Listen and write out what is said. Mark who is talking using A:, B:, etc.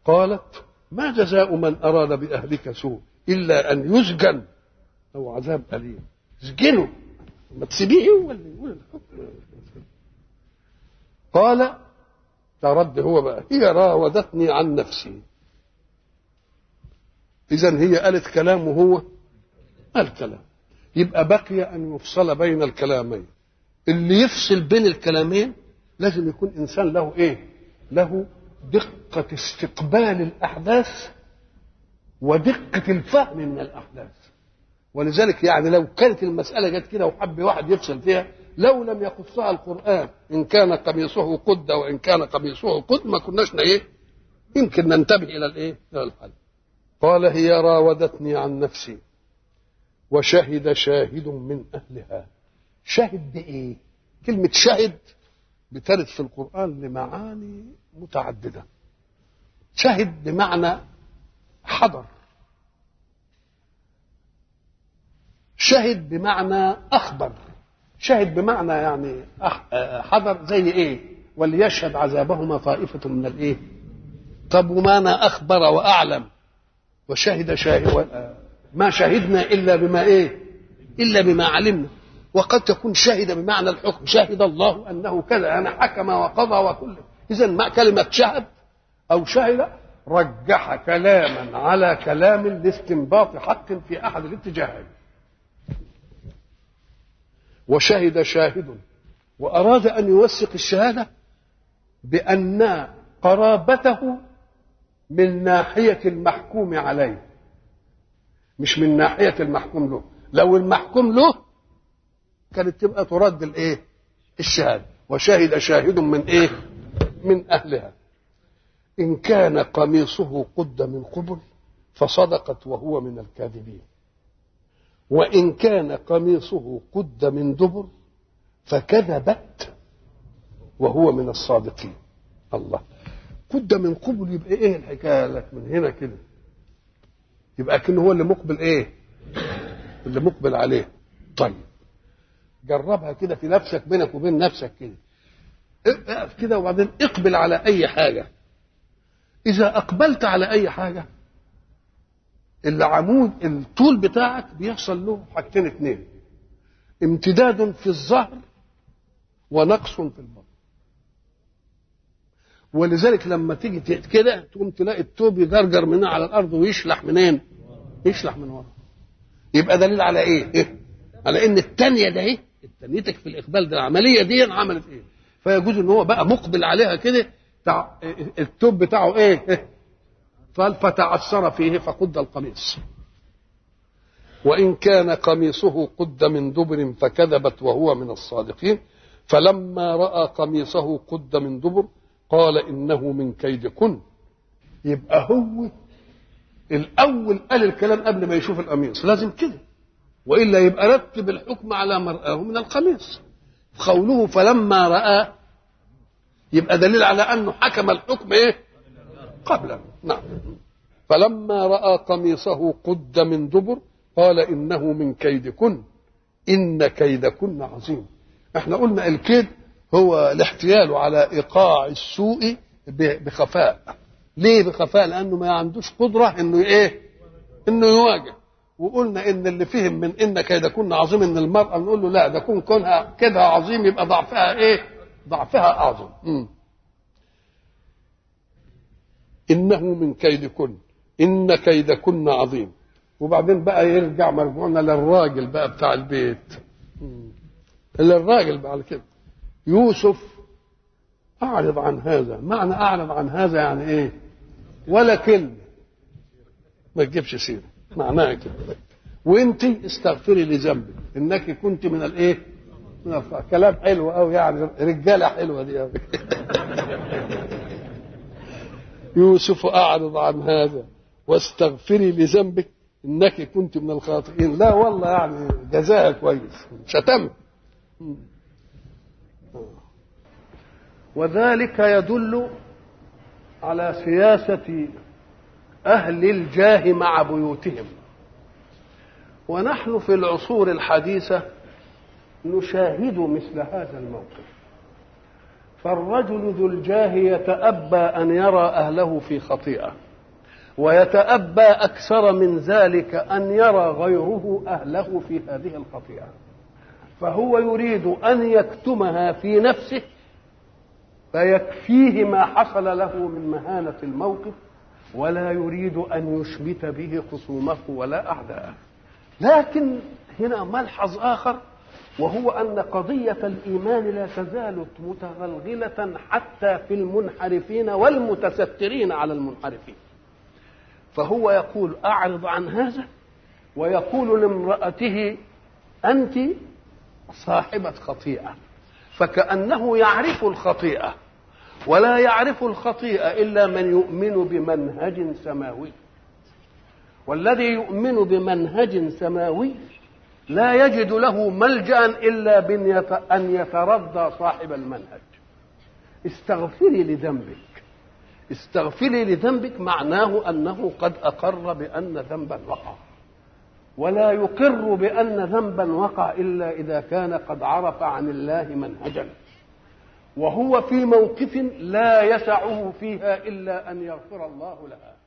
A: قالت ما جزاء من أراد بأهلك سوء إلا أن يسجن أو عذاب أليم اسجنه ما تسيبيه هو اللي يقول الحكم قال ترد هو بقى هي راودتني عن نفسي إذا هي قالت كلام وهو قال كلام يبقى بقي أن يفصل بين الكلامين اللي يفصل بين الكلامين لازم يكون إنسان له إيه له دقة استقبال الأحداث ودقة الفهم من الأحداث ولذلك يعني لو كانت المسألة جت كده وحب واحد يفصل فيها لو لم يخصها القرآن إن كان قميصه قد وإن كان قميصه قد ما كناش إيه يمكن ننتبه إلى الإيه إلى الحل قال هي راودتني عن نفسي وشهد شاهد من أهلها شهد بإيه كلمة شهد بترد في القرآن لمعاني متعددة شهد بمعنى حضر شهد بمعنى أخبر شهد بمعنى يعني حضر زي إيه وليشهد عذابهما طائفة من الإيه طب وما أنا أخبر وأعلم وشهد شاهد ما شهدنا إلا بما إيه إلا بما علمنا وقد تكون شهد بمعنى الحكم شهد الله أنه كذا أنا حكم وقضى وكل إذا ما كلمة شهد أو شهد رجح كلاما على كلام لاستنباط حق في أحد الاتجاهين وشهد شاهد وأراد أن يوثق الشهادة بأن قرابته من ناحية المحكوم عليه مش من ناحية المحكوم له لو المحكوم له كانت تبقى ترد الايه الشهادة وشهد شاهد من ايه من اهلها ان كان قميصه قد من قبل فصدقت وهو من الكاذبين وان كان قميصه قد من دبر فكذبت وهو من الصادقين الله قد من قبل يبقى ايه الحكايه لك من هنا كده يبقى كأنه هو اللي مقبل ايه اللي مقبل عليه طيب جربها كده في نفسك بينك وبين نفسك كده اقف كده وبعدين اقبل على اي حاجه اذا اقبلت على اي حاجه العمود الطول بتاعك بيحصل له حاجتين اتنين امتداد في الظهر ونقص في البطن ولذلك لما تيجي كده تقوم تلاقي التوب يجرجر من على الارض ويشلح منين؟ يشلح من ورا يبقى دليل على ايه؟ إيه؟ على ان الثانيه ده ايه؟ تنيتك في الاقبال ده العمليه دي عملت ايه؟ فيجوز ان هو بقى مقبل عليها كده تع... التوب بتاعه ايه؟ إيه؟ فتعثر فيه فقد القميص وإن كان قميصه قد من دبر فكذبت وهو من الصادقين فلما رأى قميصه قد من دبر قال إنه من كيدكن يبقى هو الأول قال الكلام قبل ما يشوف القميص لازم كده وإلا يبقى رتب الحكم على ما رآه من القميص قوله فلما رأى يبقى دليل على أنه حكم الحكم إيه قبله نعم فلما رأى قميصه قد من دبر قال إنه من كيدكن إن كيدكن عظيم احنا قلنا الكيد هو الاحتيال على ايقاع السوء بخفاء ليه بخفاء لانه ما عندوش قدره انه ايه انه يواجه وقلنا ان اللي فهم من ان كيدكن عظيم ان المراه نقول له لا ده كون كونها كده عظيم يبقى ضعفها ايه ضعفها اعظم م. انه من كيدكن ان كيدكن عظيم وبعدين بقى يرجع مرجوعنا للراجل بقى بتاع البيت للراجل بعد كده يوسف اعرض عن هذا معنى اعرض عن هذا يعني ايه ولا كلمه ما تجيبش سيره معناها كده وانت استغفري لذنبك انك كنت من الايه من الفقر. كلام حلو قوي يعني رجاله حلوه دي قوي يوسف اعرض عن هذا واستغفري لذنبك انك كنت من الخاطئين لا والله يعني جزاها كويس شتم وذلك يدل على سياسة أهل الجاه مع بيوتهم ونحن في العصور الحديثة نشاهد مثل هذا الموقف فالرجل ذو الجاه يتأبى أن يرى أهله في خطيئة ويتأبى أكثر من ذلك أن يرى غيره أهله في هذه الخطيئة فهو يريد أن يكتمها في نفسه فيكفيه ما حصل له من مهانة الموقف ولا يريد أن يشمت به خصومه ولا أعداءه لكن هنا ملحظ آخر وهو أن قضية الإيمان لا تزال متغلغلة حتى في المنحرفين والمتسترين على المنحرفين فهو يقول أعرض عن هذا ويقول لامرأته أنت صاحبة خطيئة فكأنه يعرف الخطيئة ولا يعرف الخطيئة إلا من يؤمن بمنهج سماوي والذي يؤمن بمنهج سماوي لا يجد له ملجا الا بان يترضى صاحب المنهج استغفري لذنبك استغفري لذنبك معناه انه قد اقر بان ذنبا وقع ولا يقر بان ذنبا وقع الا اذا كان قد عرف عن الله منهجا وهو في موقف لا يسعه فيها الا ان يغفر الله لها